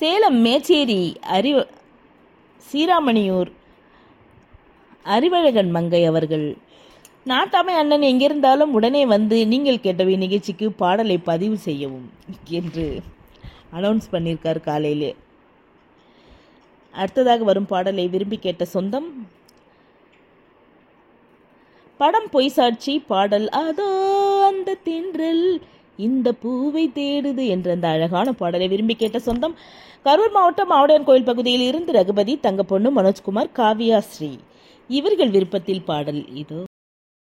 சேலம் மேச்சேரி அறிவ சீராமணியூர் அறிவழகன் மங்கை அவர்கள் நாட்டாமை அண்ணன் எங்கிருந்தாலும் உடனே வந்து நீங்கள் கேட்டவை நிகழ்ச்சிக்கு பாடலை பதிவு செய்யவும் என்று அனௌன்ஸ் பண்ணியிருக்கார் காலையிலே அடுத்ததாக வரும் பாடலை விரும்பி கேட்ட சொந்தம் படம் பொய் சாட்சி பாடல் அதோ அந்த தென்றல் இந்த பூவை தேடுது என்ற அந்த அழகான பாடலை விரும்பி கேட்ட சொந்தம் கரூர் மாவட்டம் ஆவுடையான் கோயில் பகுதியில் இருந்து ரகுபதி தங்கப்பொண்ணு மனோஜ்குமார் காவியா ஸ்ரீ இவர்கள் விருப்பத்தில் பாடல் இதோ